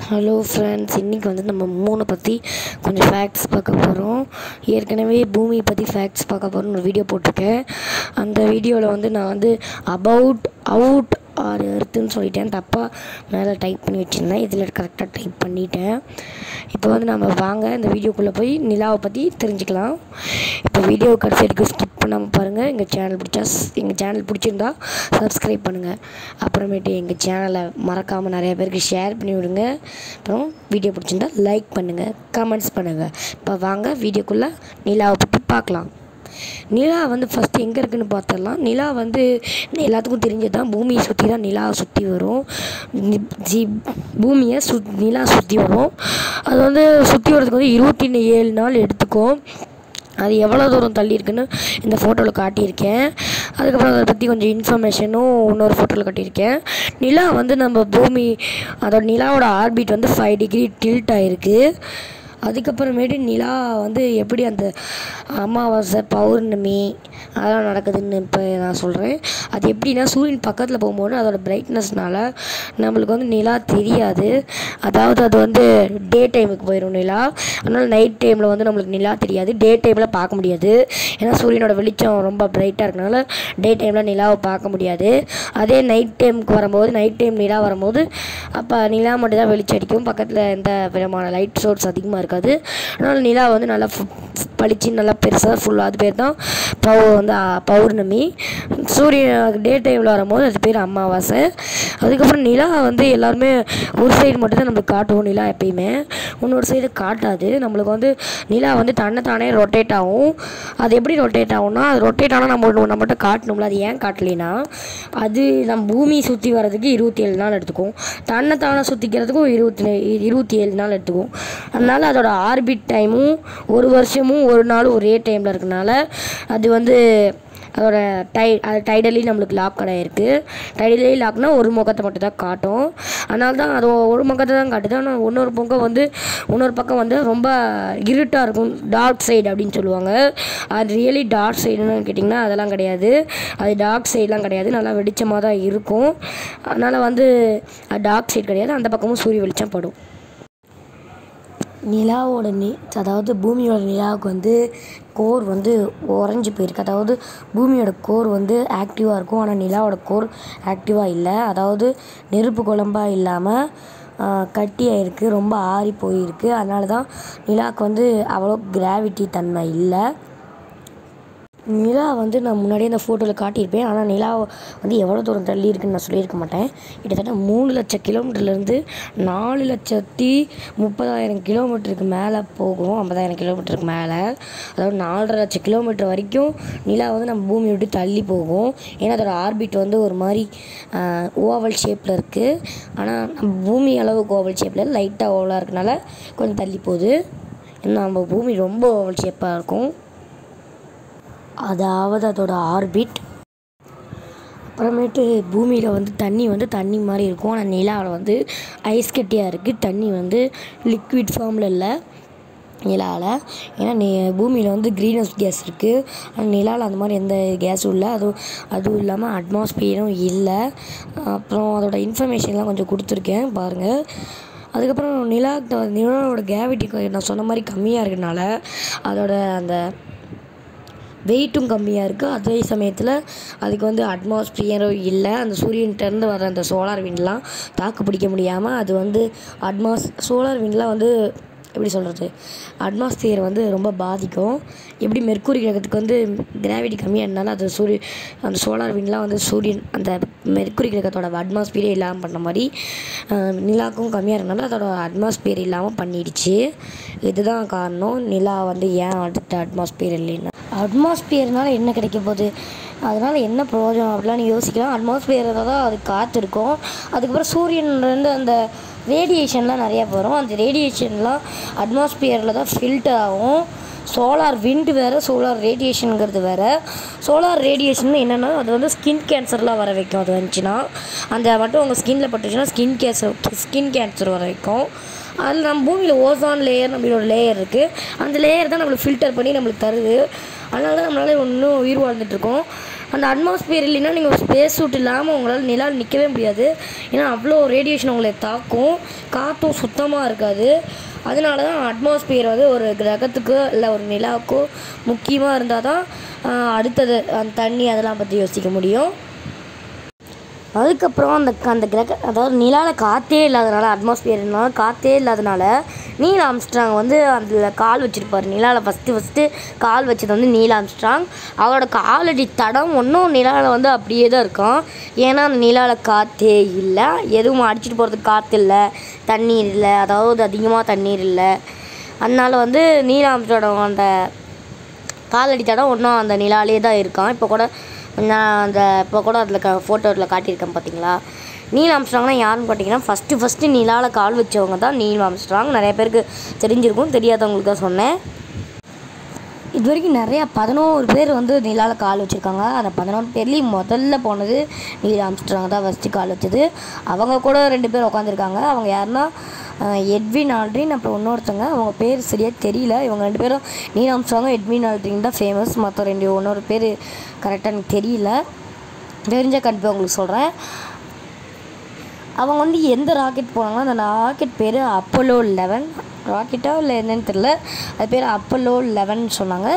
hello friends இன்றைக்கி வந்து நம்ம மூணை பற்றி கொஞ்சம் ஃபேக்ட்ஸ் பார்க்க போகிறோம் ஏற்கனவே பூமி பற்றி ஃபேக்ட்ஸ் பார்க்க போகிறோம்னு ஒரு வீடியோ போட்டிருக்கேன் அந்த வீடியோவில் வந்து நான் வந்து அபவுட் அவுட் ஆர் எர்த்துன்னு சொல்லிட்டேன் தப்பாக மேலே டைப் பண்ணி வச்சுருந்தேன் இதில் கரெக்டாக டைப் பண்ணிட்டேன் இப்போ வந்து நம்ம வாங்க இந்த வீடியோக்குள்ளே போய் நிலாவை பற்றி தெரிஞ்சுக்கலாம் இப்போ வீடியோ கடைசி வரைக்கும் ஸ்கிப் பண்ணாமல் பாருங்கள் எங்கள் சேனல் பிடிச்சா எங்கள் சேனல் பிடிச்சிருந்தா சப்ஸ்கிரைப் பண்ணுங்கள் அப்புறமேட்டு எங்கள் சேனலை மறக்காமல் நிறைய பேருக்கு ஷேர் பண்ணி விடுங்க அப்புறம் வீடியோ பிடிச்சிருந்தா லைக் பண்ணுங்கள் கமெண்ட்ஸ் பண்ணுங்கள் இப்போ வாங்க வீடியோக்குள்ளே நிலாவை பற்றி பார்க்கலாம் நிலா வந்து ஃபஸ்ட்டு எங்கே இருக்குன்னு பார்த்துடலாம் நிலா வந்து எல்லாத்துக்கும் தெரிஞ்சது தான் பூமியை சுற்றி தான் நிலா சுற்றி வரும் நி- ஜி பூமியை சு நிலா சுற்றி வரும் அது வந்து சுற்றி வரதுக்கு வந்து இருபத்தி ஏழு நாள் எடுத்துக்கும் அது எவ்வளோ தூரம் தள்ளி இருக்குன்னு இந்த ஃபோட்டோவில் காட்டியிருக்கேன் அதுக்கப்புறம் அதை பற்றி கொஞ்சம் இன்ஃபர்மேஷனும் இன்னொரு ஃபோட்டோவில் காட்டியிருக்கேன் நிலா வந்து நம்ம பூமி அதோட நிலாவோட ஆர்பிட் வந்து ஃபைவ் டிகிரி டில்ட் ஆகிருக்கு அதுக்கப்புறமேட்டு நிலா வந்து எப்படி அந்த அமாவாசை பௌர்ணமி அதெல்லாம் நடக்குதுன்னு இப்போ நான் சொல்கிறேன் அது எப்படின்னா சூரியன் பக்கத்தில் போகும்போது அதோட பிரைட்னஸ்னால நம்மளுக்கு வந்து நிலா தெரியாது அதாவது அது வந்து டே டைமுக்கு போயிடும் நிலா அதனால் நைட் டைமில் வந்து நம்மளுக்கு நிலா தெரியாது டே டைமில் பார்க்க முடியாது ஏன்னா சூரியனோட வெளிச்சம் ரொம்ப பிரைட்டாக இருக்கனால டே டைமில் நிலாவை பார்க்க முடியாது அதே நைட் டைமுக்கு வரும்போது நைட் டைம் நிலா வரும்போது அப்போ நிலா மட்டும் தான் வெளிச்சம் அடிக்கும் பக்கத்தில் எந்த விதமான லைட் சோர்ஸ் அதிகமாக இருக்காது அதனால் நிலா வந்து நல்லா ஃபு- பளிச்சு நல்லா பெருசாக ஃபுல்லாக அது பேர் தான் பௌ வந்து அ, பௌர்ணமி சூரியன் டே டைமில் வரும்போது அது பேர் அமாவாசை அதுக்கப்புறம் நிலா வந்து எல்லாருமே ஒரு சைடு மட்டும் தான் நம்மளுக்கு காட்டுவோம் நிலா எப்பயுமே இன்னொரு சைடு காட்டாது நம்மளுக்கு வந்து நிலா வந்து தன்னை தானே ரொட்டேட் ஆகும் அது எப்படி ரொட்டேட் ஆகும்னா அது ரொட்டேட் ஆனால் நம்ம ஒன்று நம்மகிட்ட காட்டணும்ல அது ஏன் காட்டலைன்னா அது நம்ம பூமி சுற்றி வர்றதுக்கு இருபத்தி ஏழு நாள் எடுத்துக்கும் தன்னை தானே சுற்றிக்கிறதுக்கும் இருபத்தி நே- இருபத்தி ஏழு நாள் எடுத்துக்கும் அதனால் அதோட ஆர்பிட் டைமும் ஒரு வருஷமும் ஒரு நாளும் ஒரே டைமில் இருக்கனால அது வந்து அதோட டை அது டைடலி நம்மளுக்கு லாக் ஆகிருக்கு டைடலி லாக்னா ஒரு முகத்தை மட்டும் தான் காட்டும் அதனால தான் அது ஒரு முகத்தை தான் காட்டுது ஆனால் இன்னொரு பக்கம் வந்து இன்னொரு பக்கம் வந்து ரொம்ப இருட்டாக இருக்கும் டார்க் சைடு அப்படின்னு சொல்லுவாங்க அது ரியலி டார்க் சைடுன்னு கேட்டிங்கன்னா அதெல்லாம் கிடையாது அது டார்க் சைட்லாம் கிடையாது நல்லா வெளிச்சமாக தான் இருக்கும் அதனால் வந்து அது டார்க் சைடு கிடையாது அந்த பக்கமும் சூரிய வெளிச்சம் படும் நிலாவோட நி அதாவது பூமியோட நிலாவுக்கு வந்து கோர் வந்து உறைஞ்சி போயிருக்கு அதாவது பூமியோட கோர் வந்து ஆக்டிவாக இருக்கும் ஆனால் நிலாவோட கோர் ஆக்டிவாக இல்லை அதாவது நெருப்பு குழம்பாக இல்லாமல் கட்டியாக இருக்குது ரொம்ப ஆறி போயிருக்கு அதனால தான் நிலாவுக்கு வந்து அவ்வளோ கிராவிட்டி தன்மை இல்லை நிலா வந்து நான் முன்னாடியே இந்த ஃபோட்டோவில் காட்டியிருப்பேன் ஆனால் நிலா வந்து எவ்வளோ தூரம் தள்ளி இருக்குன்னு நான் சொல்லியிருக்க மாட்டேன் கிட்டத்தட்ட மூணு லட்சம் கிலோமீட்டர்லேருந்து நாலு லட்சத்தி முப்பதாயிரம் கிலோமீட்டருக்கு மேலே போகும் ஐம்பதாயிரம் கிலோமீட்டருக்கு மேலே அதாவது நாலரை லட்சம் கிலோமீட்டர் வரைக்கும் நிலா வந்து நம்ம பூமியை விட்டு தள்ளி போகும் ஏன்னா அதோட ஆர்பிட் வந்து ஒரு மாதிரி ஓவல் ஷேப்பில் இருக்குது ஆனால் நம்ம பூமி அளவுக்கு ஓவல் ஷேப்பில் லைட்டாக ஓவலாக இருக்கனால கொஞ்சம் தள்ளி போகுது ஏன்னா நம்ம பூமி ரொம்ப ஓவல் ஷேப்பாக இருக்கும் அதாவது அதோட ஆர்பிட் அப்புறமேட்டு பூமியில் வந்து தண்ணி வந்து தண்ணி மாதிரி இருக்கும் ஆனால் நிலாவில் வந்து ஐஸ் கட்டியாக இருக்குது தண்ணி வந்து லிக்விட் ஃபார்மில் இல்லை நிலாவில் ஏன்னா நி பூமியில் வந்து க்ரீன் ஹவுஸ் கேஸ் இருக்குது ஆனால் நிலாவில் அந்த மாதிரி எந்த கேஸும் இல்லை அதுவும் அதுவும் இல்லாமல் அட்மாஸ்பியரும் இல்லை அப்புறம் அதோட இன்ஃபர்மேஷன்லாம் கொஞ்சம் கொடுத்துருக்கேன் பாருங்கள் அதுக்கப்புறம் நிலா நிலாவோட கேவிட்டி நான் சொன்ன மாதிரி கம்மியாக இருக்கனால அதோட அந்த வெயிட்டும் கம்மியாக இருக்குது அதே சமயத்தில் அதுக்கு வந்து அட்மாஸ்பியரும் இல்லை அந்த சூரியன்கிட்டருந்து வர அந்த சோலார் விண்ட்லாம் தாக்கு பிடிக்க முடியாமல் அது வந்து அட்மாஸ் சோலார் விண்ட்லாம் வந்து எப்படி சொல்கிறது அட்மாஸ்பியர் வந்து ரொம்ப பாதிக்கும் எப்படி மெர்க்குரி கிரகத்துக்கு வந்து கிராவிட்டி கம்மியாக இருந்தாலும் அது சூரிய அந்த சோலார் விண்ட்லாம் வந்து சூரியன் அந்த மெர்க்குரி கிரகத்தோட அட்மாஸ்பியரே இல்லாமல் பண்ண மாதிரி அஹ், நிலாவுக்கும் கம்மியாக இருக்கனால அதோட அட்மாஸ்பியர் இல்லாமல் பண்ணிடுச்சு இதுதான் காரணம் நிலா வந்து ஏன் அடுத்த அட்மாஸ்பியர் இல்லைன்னா அட்மாஸ்பியர்னால என்ன கிடைக்க போகுது அதனால் என்ன பிரயோஜனம் அப்படிலாம் நீ யோசிக்கலாம் அட்மாஸ்பியரில் தான் அது காற்று இருக்கும் அதுக்கப்புறம் சூரியன்லேருந்து அந்த ரேடியேஷன்லாம் நிறையா வரும் அந்த ரேடியேஷன்லாம் அட்மாஸ்பியரில் தான் ஃபில்டர் ஆகும் சோலார் விண்டு வேறு சோலார் ரேடியேஷனுங்கிறது வேறு சோலார் ரேடியேஷன் என்னென்னா அது வந்து ஸ்கின் கேன்சர்லாம் வர வைக்கும் அது வந்துச்சுன்னா அந்த மட்டும் உங்கள் ஸ்கின்னில் பட்டுச்சுன்னா ஸ்கின் கேன்சர் ஸ்கின் கேன்சர் வர வைக்கும் அதில் நம்ம பூமியில் ஓசான் லேயர் நம்மளோட லேயர் இருக்குது அந்த லேயர் தான் நம்மளுக்கு ஃபில்டர் பண்ணி நம்மளுக்கு தருது அதனால தான் நம்மளால இன்னும் உயிர் வாழ்ந்துட்டுருக்கோம் அந்த அட்மாஸ்பியர் இல்லைன்னா நீங்கள் ஸ்பேஸ் சூட் இல்லாமல் உங்களால் நிலாவில் நிற்கவே முடியாது ஏன்னா அவ்வளோ ரேடியேஷன் உங்களை தாக்கும் காற்றும் சுத்தமாக இருக்காது அதனால தான் அட்மாஸ்பியர் வந்து ஒரு கிரகத்துக்கோ இல்லை ஒரு நிலாவுக்கோ முக்கியமாக இருந்தால் தான் ஆஹ், அடுத்தது அந்த தண்ணி அதெல்லாம் பற்றி யோசிக்க முடியும் அதுக்கப்புறம் அந்த அந்த கிரக அதாவது நிலாவில் காற்றே இல்லாதனால அட்மாஸ்பியர்னால காற்றே இல்லாதனால நீல் ஆம்ஸ்ட்ராங் வந்து அதில் கால் வச்சுருப்பார் நிலாவில் ஃபஸ்ட்டு ஃபஸ்ட்டு கால் வச்சது வந்து நீல் ஆம்ஸ்ட்ராங் அவரோட காலடி தடம் ஒன்றும் நிலாவில் வந்து அப்படியே தான் இருக்கும் ஏன்னா அந்த நிலாவில் காற்றே இல்லை எதுவும் அடிச்சிட்டு போகிறதுக்கு காற்று இல்லை தண்ணீர் இல்லை அதாவது அதிகமாக தண்ணீர் இல்லை அதனால வந்து நீல் ஆம்ஸ்ட்ராங் அந்த காலடி தடம் ஒன்றும் அந்த நிலாலே தான் இருக்கான் இப்போ கூட நான் அந்த இப்போ கூட அதில் க ஃபோட்டோவில் காட்டியிருக்கேன் பார்த்தீங்களா நீல் ஆம்ஸ்ட்ராங்னா யாருன்னு பார்த்தீங்கன்னா ஃபஸ்ட்டு ஃபஸ்ட்டு நிலாவில் கால் வச்சவங்க தான் நீல் ஆம்ஸ்ட்ராங் நிறைய பேருக்கு தெரிஞ்சிருக்கும் தெரியாதவங்களுக்கு தான் சொன்னேன் இது வரைக்கும் நிறையா பதினோரு பேர் வந்து நிலாவில் கால் வச்சுருக்காங்க அந்த பதினோரு பேர்லேயும் முதல்ல போனது நீல் ஆம்ஸ்ட்ராங் தான் ஃபஸ்ட்டு கால் வச்சது அவங்க கூட ரெண்டு பேர் உட்காந்துருக்காங்க அவங்க யாருன்னா அஹ், எட்வின் ஆல்ட்ரின் அப்புறம் இன்னொருத்தங்க அவங்க பேர் சரியாக தெரியல இவங்க ரெண்டு பேரும் நீல் ஆம்ஸ்ட்ராங்கும் எட்வின் ஆல்ட்ரின் தான் ஃபேமஸ் மற்ற ரெண்டு இன்னொரு பேர் கரெக்டாக எனக்கு தெரியல தெரிஞ்ச கண்டிப்பாக உங்களுக்கு சொல்கிறேன் அவங்க வந்து எந்த ராக்கெட் போனாங்கன்னா அந்த ராக்கெட் பேர் அப்போலோ லெவன் ராக்கெட்டா இல்லை என்னன்னு தெரில அது பேர் அப்போலோ லெவன் சொன்னாங்க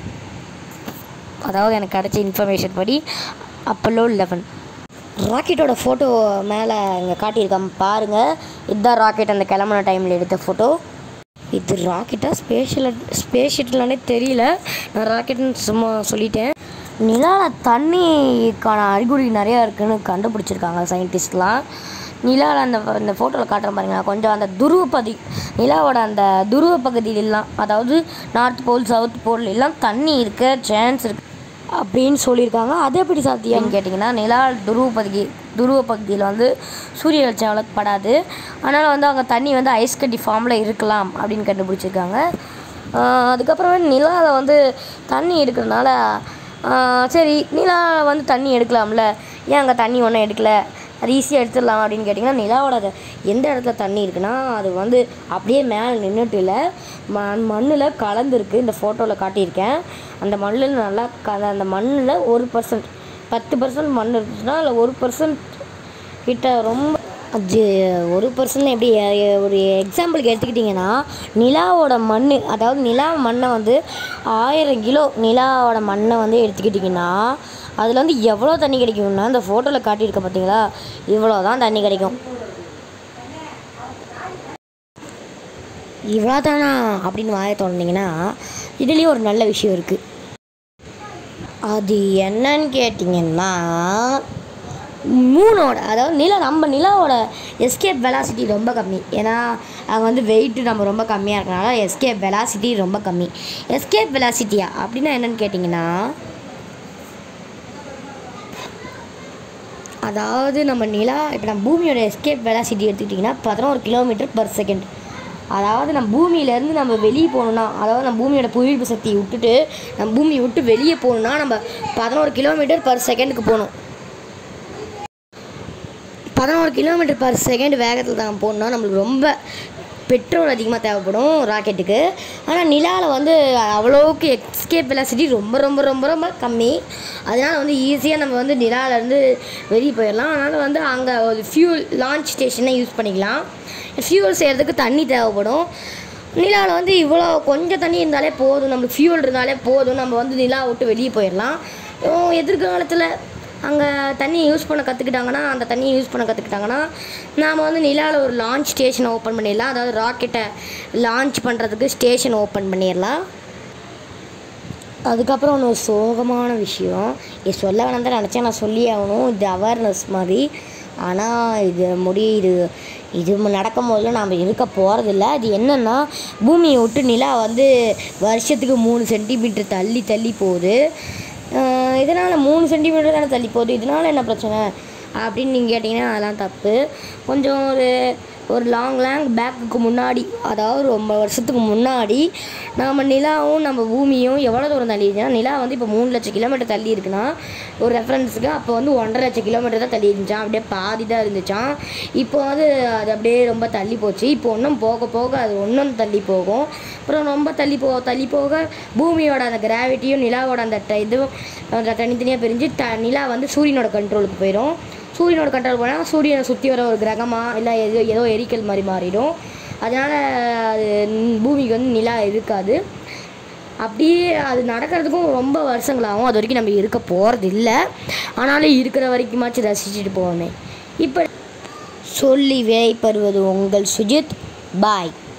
அதாவது எனக்கு கிடைச்ச இன்ஃபர்மேஷன் படி அப்போலோ லெவன் ராக்கெட்டோட ஃபோட்டோ மேலே இங்கே காட்டியிருக்காம பாருங்கள் இதுதான் ராக்கெட் அந்த கிளம்புன டைமில் எடுத்த ஃபோட்டோ இது ராக்கெட்டா ஸ்பேஷியல் ஸ்பேஸ் ஷட்டிலானே தெரியல நான் ராக்கெட்னு சும்மா சொல்லிட்டேன் நிலாவில் தண்ணிக்கான அறிகுறி நிறையா இருக்குன்னு கண்டுபிடிச்சிருக்காங்க சயின்டிஸ்ட்லாம் நிலாவில் அந்த இந்த ஃபோட்டோவில் காட்டுறேன் பாருங்க கொஞ்சம் அந்த துருவ பகுதி நிலாவோட அந்த துருவ பகுதியிலெல்லாம் அதாவது நார்த் போல் சவுத் போல் எல்லாம் தண்ணி இருக்க சான்ஸ் இருக்கு அப்படின்னு சொல்லியிருக்காங்க அது எப்படி சாத்தியம்னு கேட்டிங்கன்னா நிலா துருவ பகுதி துருவ பகுதியில் வந்து சூரிய வெளிச்சம் அவ்வளோக்கு படாது அதனால் வந்து அங்கே தண்ணி வந்து ஐஸ் கட்டி ஃபார்மில் இருக்கலாம் அப்படின்னு கண்டுபிடிச்சிருக்காங்க ஆஹ் அதுக்கப்புறம் நிலாவில் வந்து தண்ணி இருக்கிறதுனால ஆஹ் சரி நிலாவில் வந்து தண்ணி எடுக்கலாம்ல ஏன் அங்கே தண்ணி ஒன்றும் எடுக்கல அது ஈஸியாக எடுத்துடலாம் அப்படின்னு கேட்டிங்கன்னா நிலாவோட அது எந்த இடத்துல தண்ணி இருக்குன்னா அது வந்து அப்படியே மேலே நின்றுட்டு இல்லை மண் மண்ணில் கலந்துருக்கு இந்த ஃபோட்டோவில் காட்டியிருக்கேன் அந்த மண்ணில் நல்லா க அந்த மண்ணில் ஒரு பர்சன்ட் பத்து பர்சன்ட் மண் இருந்துச்சுன்னா அதில் ஒரு பர்சன்ட் கிட்ட ரொம்ப அது ஒரு பர்சன்ட் எப்படி அஹ், ஒரு எக்ஸாம்பிளுக்கு எடுத்துக்கிட்டிங்கன்னா நிலாவோட மண் அதாவது நிலா மண்ணை வந்து ஆயிரம் கிலோ நிலாவோட மண்ணை வந்து எடுத்துக்கிட்டிங்கன்னா அதில் வந்து எவ்வளோ தண்ணி கிடைக்கும்னா இந்த ஃபோட்டோவில் காட்டியிருக்க பார்த்தீங்களா இவ்வளோ தான் தண்ணி கிடைக்கும் இவ்வளோ தானா அப்படின்னு வாய திறந்தீங்கன்னா இதுலேயும் ஒரு நல்ல விஷயம் இருக்குது அது என்னன்னு கேட்டிங்கன்னா மூணோட அதாவது நிலா நம்ம நிலாவோட எஸ்கேப் வெலாசிட்டி ரொம்ப கம்மி ஏன்னா அங்கே வந்து வெயிட்டு நம்ம ரொம்ப கம்மியாக இருக்கனால எஸ்கேப் வெலாசிட்டி ரொம்ப கம்மி எஸ்கேப் வெலாசிட்டியா அப்படின்னா என்னன்னு கேட்டிங்கன்னா அதாவது நம்ம நிலா இப்போ நம்ம பூமியோட எஸ்கேப் வெலாசிட்டி எடுத்துக்கிட்டிங்கன்னா பதினோரு கிலோமீட்டர் பர் செகண்ட் அதாவது நம்ம பூமியிலேருந்து நம்ம வெளியே போகணுன்னா அதாவது நம்ம பூமியோட புவியீர்ப்பு சக்தியை விட்டுட்டு நம்ம பூமியை விட்டு வெளியே போகணுன்னா நம்ம பதினோரு கிலோமீட்டர் பர் செகண்டுக்கு போகணும் பதினோரு கிலோமீட்டர் பர் செகண்ட் வேகத்தில் தான் போகணுன்னா நம்மளுக்கு ரொம்ப பெட்ரோல் அதிகமாக தேவைப்படும் ராக்கெட்டுக்கு ஆனால் நிலாவில் வந்து அவ்வளோவுக்கு எஸ்கேப் வெலாசிட்டி ரொம்ப ரொம்ப ரொம்ப ரொம்ப கம்மி அதனால் வந்து ஈஸியாக நம்ம வந்து நிலாவிலேருந்து வெளியே போயிடலாம் அதனால் வந்து அங்கே ஒரு ஃபியூல் லான்ச் ஸ்டேஷனை யூஸ் பண்ணிக்கலாம் ஃபியூல் செய்கிறதுக்கு தண்ணி தேவைப்படும் நிலாவில் வந்து இவ்வளோ கொஞ்சம் தண்ணி இருந்தாலே போதும் நம்மளுக்கு ஃபியூல் இருந்தாலே போதும் நம்ம வந்து நிலா விட்டு வெளியே போயிடலாம் உம், எதிர்காலத்தில் அங்கே தண்ணி யூஸ் பண்ண கற்றுக்கிட்டாங்கன்னா அந்த தண்ணியை யூஸ் பண்ண கற்றுக்கிட்டாங்கன்னா நாம் வந்து நிலாவில் ஒரு லான்ச் ஸ்டேஷனை ஓப்பன் பண்ணிடலாம் அதாவது ராக்கெட்டை லான்ச் பண்ணுறதுக்கு ஸ்டேஷன் ஓப்பன் பண்ணிடலாம் அதுக்கப்புறம் ஒன்று சோகமான விஷயம் இது சொல்ல வேணாம் தான் நினச்சேன் நான் சொல்லி ஆகணும் இது அவேர்னஸ் மாதிரி ஆனால் இது முடி இது இது நடக்கும் போதில் நாம் இருக்க போகிறதில்ல அது என்னென்னா பூமியை விட்டு நிலா வந்து வருஷத்துக்கு மூணு சென்டிமீட்டர் தள்ளி தள்ளி போகுது இதனால் மூணு சென்டிமீட்டர் தானே தள்ளி போகுது இதனால் என்ன பிரச்சனை அப்படின்னு நீங்கள் கேட்டிங்கன்னா அதெல்லாம் தப்பு கொஞ்சம் ஒரு ஒரு லாங் லாங் பேக்குக்கு முன்னாடி அதாவது ரொம்ப வருஷத்துக்கு முன்னாடி நம்ம நிலாவும் நம்ம பூமியும் எவ்வளோ தூரம் தள்ளி இருந்துச்சுன்னா நிலா வந்து இப்போ மூணு லட்சம் கிலோமீட்டர் தள்ளி இருக்குன்னா ஒரு ரெஃபரன்ஸுக்கு அப்போ வந்து ஒன்றரை லட்சம் கிலோமீட்டர் தான் தள்ளி இருந்துச்சான் அப்படியே பாதி தான் இருந்துச்சான் இப்போ வந்து அது அப்படியே ரொம்ப தள்ளி போச்சு இப்போ இன்னும் போக போக அது இன்னும் தள்ளி போகும் அப்புறம் ரொம்ப தள்ளி போ தள்ளி போக பூமியோட அந்த கிராவிட்டியும் நிலாவோட அந்த ட- இதுவும் அந்த தனித்தனியாக பிரிஞ்சு த நிலா வந்து சூரியனோட கண்ட்ரோலுக்கு போயிடும் சூரியனோட கண்ட்ரோல் போனால் சூரியனை சுற்றி வர ஒரு கிரகமாக இல்லை ஏதோ ஏதோ எரிக்கல் மாதிரி மாறிடும் அதனால் அது ந- பூமிக்கு வந்து நிலா இருக்காது அப்படியே அது நடக்கிறதுக்கும் ரொம்ப வருஷங்களாகும் அது வரைக்கும் நம்ம இருக்க போகிறது இல்லை ஆனாலும் இருக்கிற வரைக்குமாச்சும் ரசிச்சுட்டு போவோமே இப்போ சொல்லி விடைபெறுவது உங்கள் சுஜித் பாய்